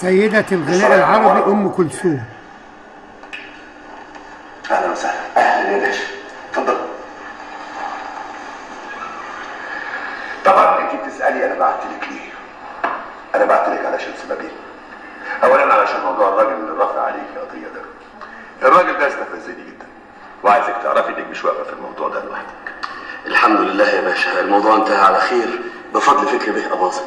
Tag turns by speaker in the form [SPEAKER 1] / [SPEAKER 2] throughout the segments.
[SPEAKER 1] سيدة الغناء العربي أم كلثوم
[SPEAKER 2] اهلا وسهلا اهلا يا باشا اتفضل طبعا انت بتسالي انا بعت لك ليه انا بعت لك علشان سببين اولا علشان موضوع الراجل اللي رافع عليك قضيه ده الراجل ده استفزني جدا وعايزك تعرفي انك مش واقفه في الموضوع ده لوحدك
[SPEAKER 3] الحمد لله يا باشا الموضوع انتهى على خير بفضل فكري به أباظة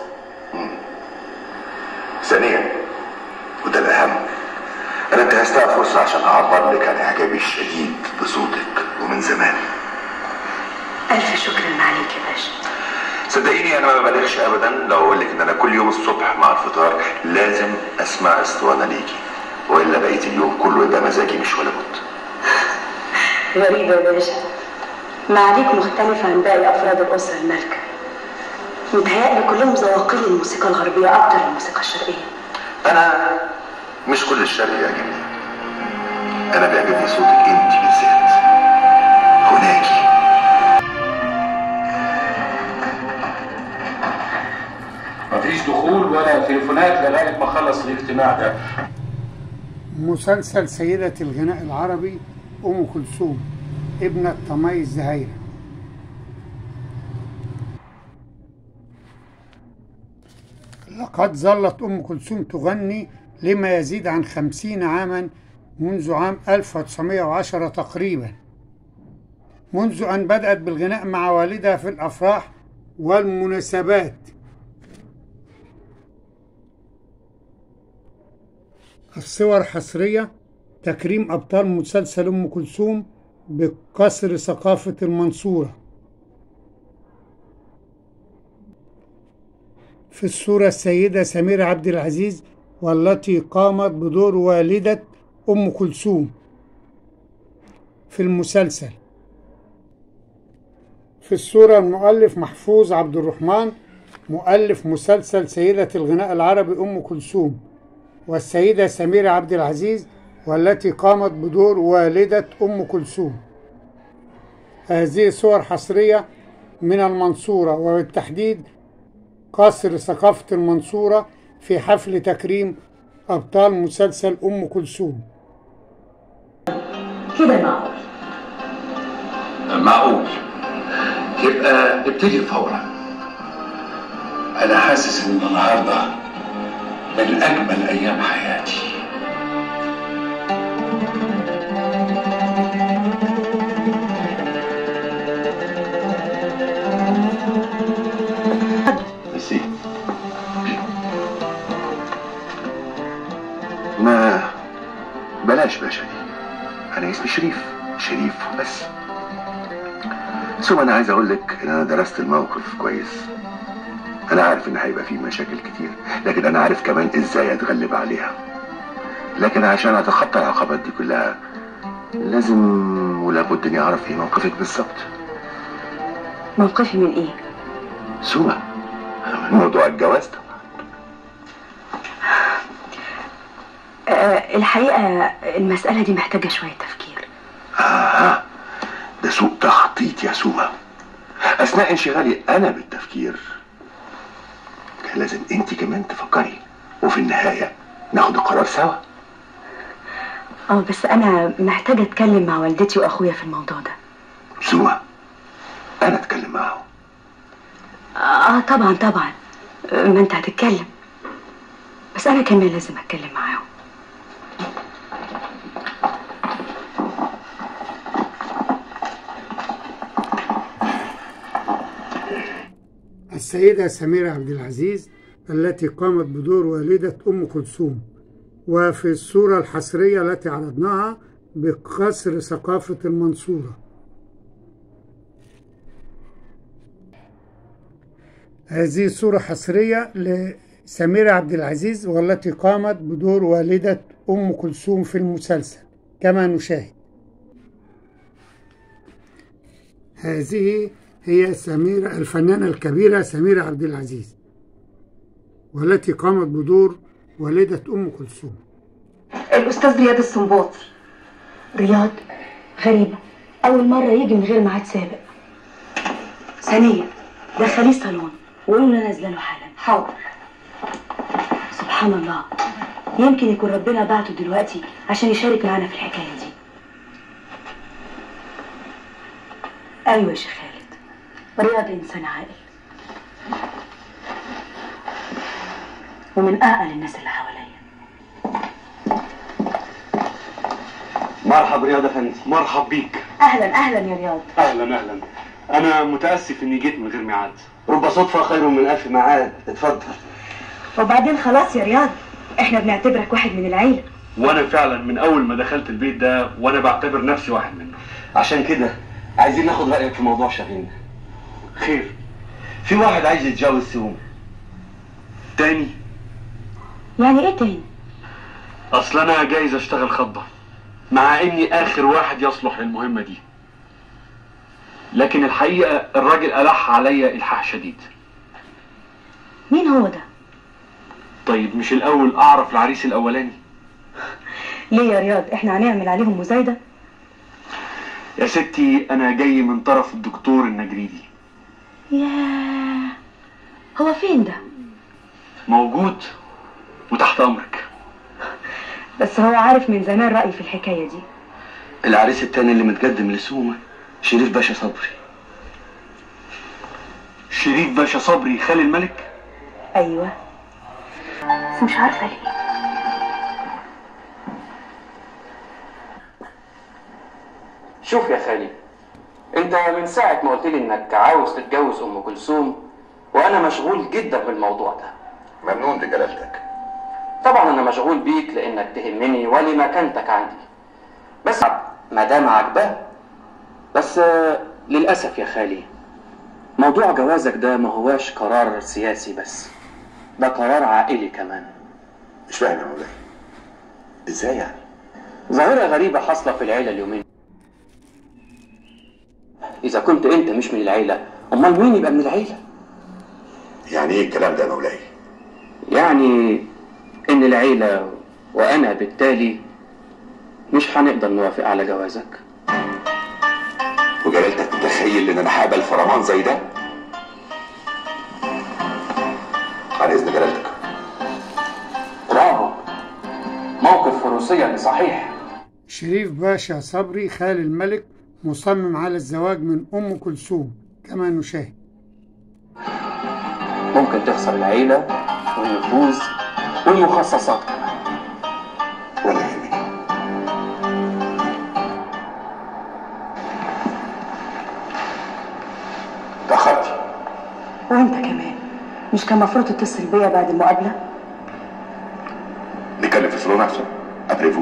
[SPEAKER 2] ثانيا وده الاهم انا انتهزتها فرصه عشان اعبر لك عن اعجابي الشديد بصوتك ومن زمان
[SPEAKER 4] ألف شكرا عليك يا باشا
[SPEAKER 2] صدقيني انا ما ببالغش ابدا لو اقول لك ان انا كل يوم الصبح مع الفطار لازم اسمع اسطوانه ليكي والا بقيت اليوم كله يبقى مزاجي مش ولا بد
[SPEAKER 4] غريبة يا باشا معاليك مختلفة عن باقي أفراد الأسرة المالكة متهيألي كلهم ذواقين الموسيقى الغربية أكتر من الموسيقى الشرقية
[SPEAKER 2] انا مش كل الشرق يعجبني انا بيعجبني صوتك انت بالذات هناكي
[SPEAKER 5] مفيش دخول ولا تليفونات لغايه ما اخلص الاجتماع ده
[SPEAKER 1] مسلسل سيدة الغناء العربي أم كلثوم ابنة طمي الزهيرة لقد ظلت أم كلثوم تغني لما يزيد عن خمسين عاما منذ عام 1910 تقريبا منذ أن بدأت بالغناء مع والدها في الأفراح والمناسبات الصور حصرية تكريم أبطال مسلسل أم كلثوم بقصر ثقافة المنصورة في الصورة السيدة سميرة عبد العزيز والتي قامت بدور والدة أم كلثوم في المسلسل في الصورة المؤلف محفوظ عبد الرحمن مؤلف مسلسل سيدة الغناء العربي أم كلثوم والسيدة سميرة عبد العزيز والتي قامت بدور والدة أم كلثوم هذه صور حصرية من المنصورة وبالتحديد قصر ثقافة المنصورة في حفل تكريم أبطال مسلسل أم كلثوم
[SPEAKER 4] كده معقول
[SPEAKER 5] معقول يبقى ابتدي فورا انا حاسس ان النهارده من اجمل ايام حياتي
[SPEAKER 2] ميرسي ما بلاش باشا دي انا اسمي شريف شريف بس ثم انا عايز اقول لك ان انا درست الموقف كويس انا عارف ان هيبقى فيه مشاكل كتير لكن انا عارف كمان ازاي اتغلب عليها لكن عشان اتخطى العقبات دي كلها لازم ولابد اني اعرف ايه موقفك بالظبط
[SPEAKER 4] موقفي من إيه؟
[SPEAKER 2] سوما موضوع الجواز طبعا
[SPEAKER 4] أه الحقيقة المسألة دي محتاجة شوية تفكير
[SPEAKER 2] آه ده سوء تخطيط يا سوما أثناء انشغالي أنا بالتفكير كان لازم أنت كمان تفكري وفي النهاية ناخد القرار سوا
[SPEAKER 4] اه بس أنا محتاجة أتكلم مع والدتي وأخويا في الموضوع ده
[SPEAKER 2] سوما أنا أتكلم معاهم
[SPEAKER 4] اه طبعا طبعا آه، ما انت هتتكلم بس انا كمان لازم اتكلم معاهم
[SPEAKER 1] السيدة سميرة عبد العزيز التي قامت بدور والدة أم كلثوم وفي الصورة الحصرية التي عرضناها بقصر ثقافة المنصورة هذه صورة حصرية لسميرة عبد العزيز والتي قامت بدور والدة أم كلثوم في المسلسل كما نشاهد هذه هي سميرة الفنانة الكبيرة سميرة عبد العزيز والتي قامت بدور والدة أم كلثوم
[SPEAKER 4] الأستاذ رياض السنباطي رياض غريبة أول مرة يجي من غير ميعاد سابق ثانيا دخليه الصالون وقولوا له نازله له حالا حاضر سبحان الله يمكن يكون ربنا بعته دلوقتي عشان يشارك معانا في الحكاية دي أيوة يا شيخ خالد رياض إنسان عاقل ومن أعقل الناس اللي حواليا
[SPEAKER 3] مرحب رياض افندي مرحب بيك
[SPEAKER 4] أهلا أهلا يا رياض
[SPEAKER 3] اهلا اهلا انا متاسف اني جيت من غير ميعاد رب صدفه خير من الف ميعاد اتفضل
[SPEAKER 4] وبعدين خلاص يا رياض احنا بنعتبرك واحد من العيلة
[SPEAKER 3] وانا فعلا من اول ما دخلت البيت ده وانا بعتبر نفسي واحد منه عشان كده عايزين ناخد رايك في موضوع شاغلنا خير في واحد عايز يتجوز سوم تاني
[SPEAKER 4] يعني ايه تاني
[SPEAKER 3] اصل انا جايز اشتغل خضه مع اني اخر واحد يصلح للمهمه دي لكن الحقيقه الراجل الح عليا الحاح شديد
[SPEAKER 4] مين هو ده
[SPEAKER 3] طيب مش الاول اعرف العريس الاولاني
[SPEAKER 4] ليه يا رياض احنا هنعمل عليهم مزايدة
[SPEAKER 3] يا ستي انا جاي من طرف الدكتور النجريدي
[SPEAKER 4] ياه هو فين ده
[SPEAKER 3] موجود وتحت امرك
[SPEAKER 4] بس هو عارف من زمان رأيي في الحكاية دي
[SPEAKER 3] العريس التاني اللي متقدم لسومة شريف باشا صبري شريف باشا صبري خالي الملك
[SPEAKER 4] ايوه بس مش عارفة ليه
[SPEAKER 5] شوف يا خالي انت من ساعة ما قلت لي انك عاوز تتجوز ام كلثوم وانا مشغول جدا بالموضوع ده
[SPEAKER 2] ممنون بجلالتك
[SPEAKER 5] طبعا انا مشغول بيك لانك تهمني ولمكانتك عندي بس ما دام عجباه بس آه، للاسف يا خالي موضوع جوازك ده ما هواش قرار سياسي بس ده قرار عائلي كمان
[SPEAKER 2] مش فاهم يا مولاي ازاي يعني
[SPEAKER 5] ظاهرة غريبة حاصلة في العيلة اليومين إذا كنت أنت مش من العيلة أمال مين يبقى من العيلة؟
[SPEAKER 2] يعني ايه الكلام ده يا مولاي
[SPEAKER 5] يعني إن العيلة وأنا بالتالي مش هنقدر نوافق على جوازك
[SPEAKER 2] وجلالتك متخيل ان انا هقبل فرمان زي ده عن اذن جلالتك
[SPEAKER 5] برافو موقف فروسيا صحيح
[SPEAKER 1] شريف باشا صبري خال الملك مصمم على الزواج من أم كلثوم كما نشاهد
[SPEAKER 5] ممكن تخسر العيلة والنفوذ والمخصصات كمان
[SPEAKER 2] ولا يهمني تأخرتي
[SPEAKER 4] وانت كمان مش كان المفروض تتصل بيا بعد المقابلة
[SPEAKER 2] نتكلم في الصالون احسن ابريفو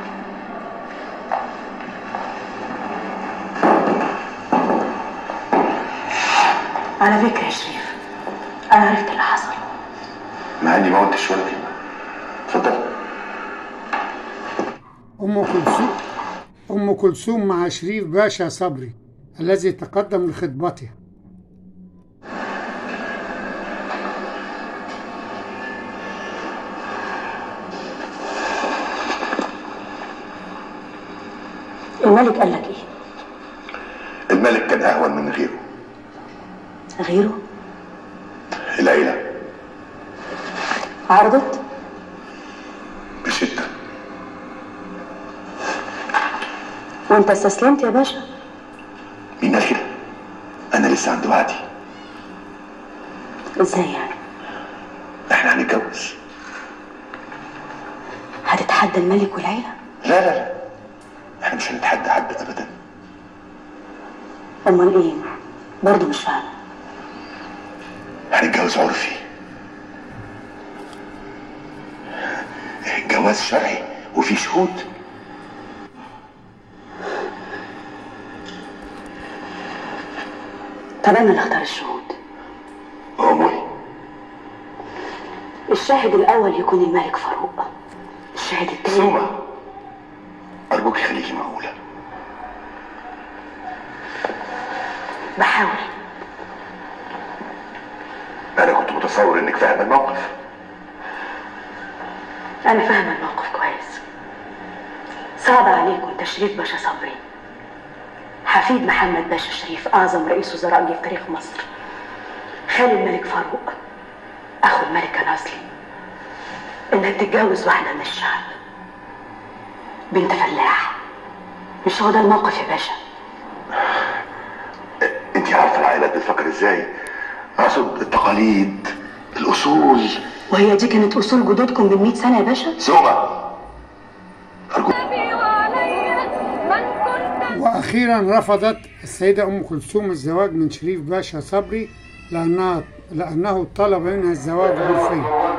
[SPEAKER 4] على فكرة يا شريف انا عرفت اللي حصل
[SPEAKER 2] مع اني ما قلتش ولا كلمه اتفضل
[SPEAKER 1] أم كلثوم أم كلثوم مع شريف باشا صبري الذي تقدم لخطبتها
[SPEAKER 4] الملك قال لك ايه
[SPEAKER 2] الملك كان اهون من غيره
[SPEAKER 4] غيره
[SPEAKER 2] العيله
[SPEAKER 4] عرضت
[SPEAKER 2] بشده
[SPEAKER 4] وانت استسلمت يا باشا
[SPEAKER 2] مين قال كده انا لسه عند وعدي
[SPEAKER 4] ازاي يعني
[SPEAKER 2] احنا هنتجوز
[SPEAKER 4] هتتحدى الملك والعيلة
[SPEAKER 2] لا لا لا احنا مش هنتحدى حد ابدا
[SPEAKER 4] امال ايه برضه مش فاهمة
[SPEAKER 2] هنتجوز عرفي جواز شرعي وفي شهود
[SPEAKER 4] طب انا اللي اختار الشهود
[SPEAKER 2] امي
[SPEAKER 4] الشاهد الاول يكون الملك فاروق الشاهد الثاني
[SPEAKER 2] سوما ارجوك خليكي معقوله
[SPEAKER 4] بحاول
[SPEAKER 2] انا كنت متصور انك فاهم الموقف
[SPEAKER 4] انا فاهمة الموقف كويس صعب عليك وانت شريف باشا صبري حفيد محمد باشا شريف اعظم رئيس وزراء جه في تاريخ مصر خالي الملك فاروق اخو الملكة نازلي انك تتجوز واحدة من الشعب بنت فلاح مش هو ده الموقف يا باشا
[SPEAKER 2] انت عارفه العائلات بتفكر ازاي اقصد التقاليد الاصول
[SPEAKER 4] وهي دي كانت اصول جدودكم من 100 سنة يا باشا
[SPEAKER 2] سوما ارجوك
[SPEAKER 1] وأخيرا رفضت السيدة أم كلثوم الزواج من شريف باشا صبري لأنها لأنه طلب منها الزواج عرفيا